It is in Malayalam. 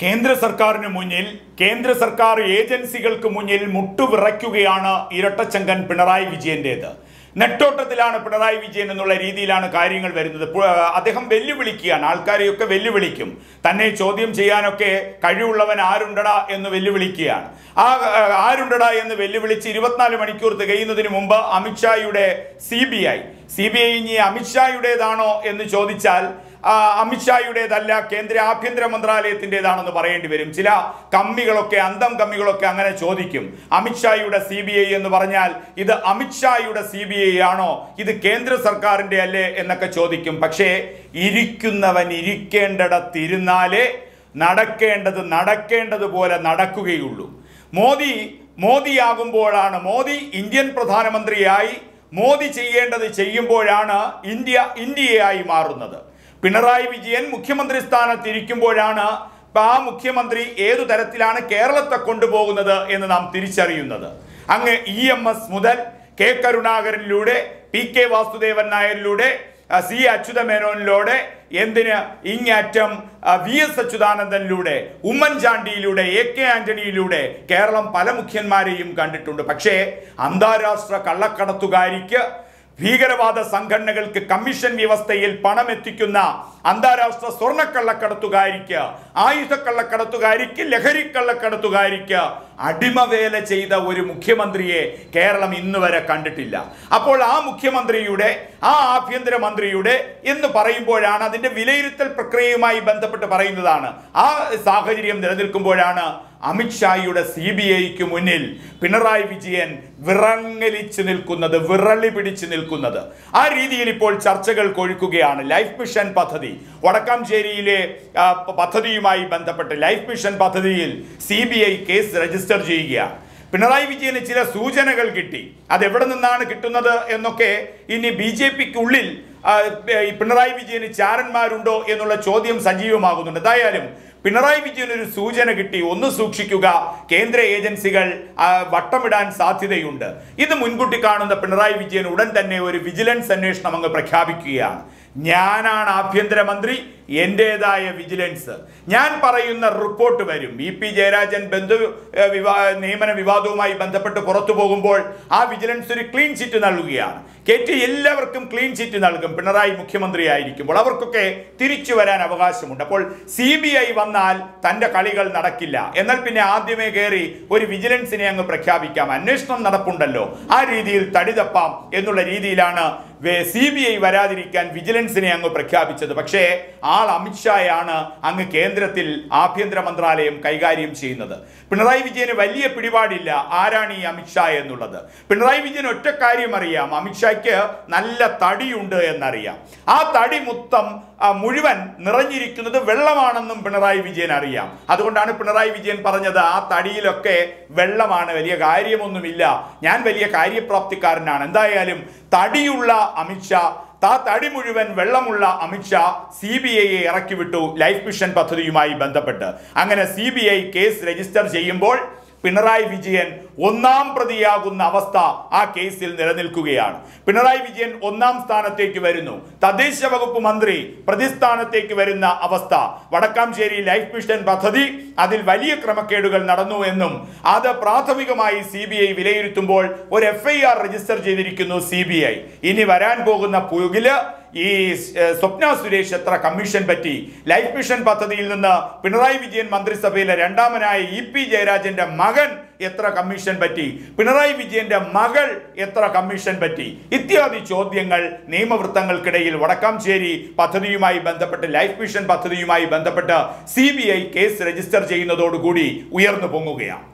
കേന്ദ്ര സർക്കാരിന് മുന്നിൽ കേന്ദ്ര സർക്കാർ ഏജൻസികൾക്ക് മുന്നിൽ മുട്ടുവിറയ്ക്കുകയാണ് ഇരട്ടച്ചങ്കൻ പിണറായി വിജയന്റേത് നെട്ടോട്ടത്തിലാണ് പിണറായി വിജയൻ എന്നുള്ള രീതിയിലാണ് കാര്യങ്ങൾ വരുന്നത് പു- അദ്ദേഹം വെല്ലുവിളിക്കുകയാണ് ആൾക്കാരെയൊക്കെ വെല്ലുവിളിക്കും തന്നെ ചോദ്യം ചെയ്യാനൊക്കെ കഴിവുള്ളവൻ ആരുണ്ടടാ എന്ന് വെല്ലുവിളിക്കുകയാണ് ആ ആ, ആരുണ്ടടാ എന്ന് വെല്ലുവിളിച്ച് ഇരുപത്തിനാല് മണിക്കൂർ തികയുന്നതിന് മുമ്പ് അമിത്ഷായുടെ C B I C B I ഇനി അമിത്ഷായുടേതാണോ എന്ന് ചോദിച്ചാൽ ആ, അമിത്ഷായുടേതല്ല കേന്ദ്ര ആഭ്യന്തര മന്ത്രാലയത്തിൻ്റെതാണെന്ന് പറയേണ്ടി വരും ചില കമ്മികളൊക്കെ അന്തം കമ്മികളൊക്കെ അങ്ങനെ ചോദിക്കും അമിത്ഷായുടെ സി ബി ഐ എന്ന് പറഞ്ഞാൽ ഇത് അമിത്ഷായുടെ സി ബി ഐ ആണോ ഇത് കേന്ദ്ര സർക്കാരിന്റെ അല്ലേ എന്നൊക്കെ ചോദിക്കും പക്ഷേ ഇരിക്കുന്നവൻ ഇരിക്കേണ്ടിടത്തിരുന്നാലേ നടക്കേണ്ടത് നടക്കേണ്ടതുപോലെ നടക്കുകയുള്ളൂ മോദി മോദിയാകുമ്പോഴാണ് മോദി ഇന്ത്യൻ പ്രധാനമന്ത്രിയായി മോദി ചെയ്യേണ്ടത് ചെയ്യുമ്പോഴാണ് ഇന്ത്യ ഇന്ത്യയായി മാറുന്നത് പിണറായി വിജയൻ മുഖ്യമന്ത്രി സ്ഥാനത്തിരിക്കുമ്പോഴാണ് ആ മുഖ്യമന്ത്രി ഏതു തരത്തിലാണ് കേരളത്തെ കൊണ്ടുപോകുന്നത് എന്ന് നാം തിരിച്ചറിയുന്നത് അങ്ങ് ഇ എം എസ് മുതൽ കെ കരുണാകരനിലൂടെ പി കെ വാസുദേവൻ നായരിലൂടെ ആ, സി അച്യുതമേനോനിലൂടെ എന്തിന് ഇങ്ങറ്റം ആ, വി എസ് അച്യുതാനന്ദനിലൂടെ ഉമ്മൻചാണ്ടിയിലൂടെ എ കെ ആന്റണിയിലൂടെ കേരളം പല മുഖ്യന്മാരെയും കണ്ടിട്ടുണ്ട് പക്ഷേ അന്താരാഷ്ട്ര കള്ളക്കടത്തുകാരിക്ക് ഭീകരവാദ സംഘടനകൾക്ക് കമ്മീഷൻ വ്യവസ്ഥയിൽ പണം എത്തിക്കുന്ന അന്താരാഷ്ട്ര സ്വർണ്ണക്കള്ളക്കടത്തുകാരിക്ക് ആയുധക്കള്ളക്കടത്തുകാരിക്ക് ലഹരിക്കള്ളക്കടത്തുകാരിക്ക് അടിമവേല ചെയ്ത ഒരു മുഖ്യമന്ത്രിയെ കേരളം ഇന്ന് വരെ കണ്ടിട്ടില്ല അപ്പോൾ ആ മുഖ്യമന്ത്രിയുടെ ആ ആഭ്യന്തര മന്ത്രിയുടെ എന്ന് പറയുമ്പോഴാണ് അതിന്റെ വിലയിരുത്തൽ പ്രക്രിയയുമായി ബന്ധപ്പെട്ട് പറയുന്നതാണ് ആ സാഹചര്യം നിലനിൽക്കുമ്പോഴാണ് അമിത്ഷായുടെ സി ബി ഐക്ക് മുന്നിൽ പിണറായി വിജയൻ വിറങ്ങലിച്ച് നിൽക്കുന്നത് വിറളി പിടിച്ച് നിൽക്കുന്നത് ആ രീതിയിൽ ഇപ്പോൾ ചർച്ചകൾ കൊഴുക്കുകയാണ് ലൈഫ് മിഷൻ പദ്ധതി വടക്കാഞ്ചേരിയിലെ ആ, പ- പദ്ധതിയുമായി ബന്ധപ്പെട്ട് ലൈഫ് മിഷൻ പദ്ധതിയിൽ C B I case register ചെയ്യുകയാണ് പിണറായി വിജയന് ചില സൂചനകൾ കിട്ടി അത് എവിടെ നിന്നാണ് കിട്ടുന്നത് എന്നൊക്കെ ഇനി ബി ജെ പിക്കുള്ളിൽ പിണറായി വിജയന് ചാരന്മാരുണ്ടോ എന്നുള്ള ചോദ്യം സജീവമാകുന്നുണ്ട് എന്തായാലും പിണറായി വിജയൻ ഒരു സൂചന കിട്ടി ഒന്ന് സൂക്ഷിക്കുക കേന്ദ്ര ഏജൻസികൾ ആ, വട്ടമിടാൻ സാധ്യതയുണ്ട് ഇത് മുൻകൂട്ടി കാണുന്ന പിണറായി വിജയൻ ഉടൻ തന്നെ ഒരു വിജിലൻസ് അന്വേഷണം അങ്ങ് പ്രഖ്യാപിക്കുകയാണ് ഞാനാണ് ആഭ്യന്തരമന്ത്രി എൻ്റെതായ വിജിലൻസ് ഞാൻ പറയുന്ന റിപ്പോർട്ട് വരും ഇ പി ജയരാജൻ ബന്ധു ഏഹ്, വിവാ നിയമന വിവാദവുമായി ബന്ധപ്പെട്ട് പുറത്തു പോകുമ്പോൾ ആ വിജിലൻസ് ഒരു ക്ലീൻ ചിറ്റ് നൽകുകയാണ് കയറ്റി എല്ലാവർക്കും ക്ലീൻ ചിറ്റ് നൽകും പിണറായി മുഖ്യമന്ത്രി ആയിരിക്കുമ്പോൾ അവർക്കൊക്കെ തിരിച്ചു വരാൻ അവകാശമുണ്ട് അപ്പോൾ സി ബി ഐ വന്നാൽ തന്റെ കളികൾ നടക്കില്ല എന്നാൽ പിന്നെ ആദ്യമേ കയറി ഒരു വിജിലൻസിനെ അങ്ങ് പ്രഖ്യാപിക്കാം അന്വേഷണം നടപ്പുണ്ടല്ലോ ആ രീതിയിൽ തടിതപ്പാം എന്നുള്ള രീതിയിലാണ് സി ബി ഐ വരാതിരിക്കാൻ വിജിലൻസിനെ അങ്ങ് പ്രഖ്യാപിച്ചത് പക്ഷേ ആൾ അമിത്ഷായാണ് അങ്ങ് കേന്ദ്രത്തിൽ ആഭ്യന്തര മന്ത്രാലയം കൈകാര്യം ചെയ്യുന്നത് പിണറായി വിജയന് വലിയ പിടിപാടില്ല ആരാണ് ഈ അമിത്ഷാ എന്നുള്ളത് പിണറായി വിജയൻ ഒറ്റ കാര്യം അറിയാം അമിത്ഷായ്ക്ക് നല്ല തടിയുണ്ട് എന്നറിയാം ആ തടി മൊത്തം ആ, മുഴുവൻ നിറഞ്ഞിരിക്കുന്നത് വെള്ളമാണെന്നും പിണറായി വിജയൻ അറിയാം അതുകൊണ്ടാണ് പിണറായി വിജയൻ പറഞ്ഞത് ആ തടിയിലൊക്കെ വെള്ളമാണ് വലിയ കാര്യമൊന്നുമില്ല ഞാൻ വലിയ കാര്യപ്രാപ്തിക്കാരനാണ് എന്തായാലും തടിയുള്ള അമിത്ഷാ താ തടി മുഴുവൻ വെള്ളമുള്ള അമിത്ഷാ സി ബി ഐയെ ഇറക്കി വിട്ടു ലൈഫ് മിഷൻ പദ്ധതിയുമായി ബന്ധപ്പെട്ട് അങ്ങനെ C B I case register ചെയ്യുമ്പോൾ പിണറായി വിജയൻ ഒന്നാം പ്രതിയാകുന്ന അവസ്ഥ ആ കേസിൽ നിലനിൽക്കുകയാണ് പിണറായി വിജയൻ ഒന്നാം സ്ഥാനത്തേക്ക് വരുന്നു തദ്ദേശ വകുപ്പ് മന്ത്രി പ്രതിസ്ഥാനത്തേക്ക് വരുന്ന അവസ്ഥ വടക്കാഞ്ചേരി ലൈഫ് മിഷൻ പദ്ധതി അതിൽ വലിയ ക്രമക്കേടുകൾ നടന്നു എന്നും അത് പ്രാഥമികമായി സി ബി ഐ വിലയിരുത്തുമ്പോൾ ഒരു എഫ് ഐ ആർ രജിസ്റ്റർ ചെയ്തിരിക്കുന്നു സി ബി ഐ ഇനി വരാൻ പോകുന്ന പുകില് ഈ ഏഹ്, സ്വപ്ന സുരേഷ് എത്ര കമ്മീഷൻ പറ്റി ലൈഫ് മിഷൻ പദ്ധതിയിൽ നിന്ന് പിണറായി വിജയൻ മന്ത്രിസഭയിലെ രണ്ടാമനായ ഇ പി ജയരാജന്റെ മകൻ എത്ര കമ്മീഷൻ പറ്റി പിണറായി വിജയന്റെ മകൾ എത്ര കമ്മീഷൻ പറ്റി ഇത്യാദി ചോദ്യങ്ങൾ നിയമവൃത്തങ്ങൾക്കിടയിൽ വടക്കാംചേരി പദ്ധതിയുമായി ബന്ധപ്പെട്ട് ലൈഫ് മിഷൻ പദ്ധതിയുമായി ബന്ധപ്പെട്ട് സി കേസ് രജിസ്റ്റർ ചെയ്യുന്നതോടുകൂടി ഉയർന്നു പൊങ്ങുകയാണ്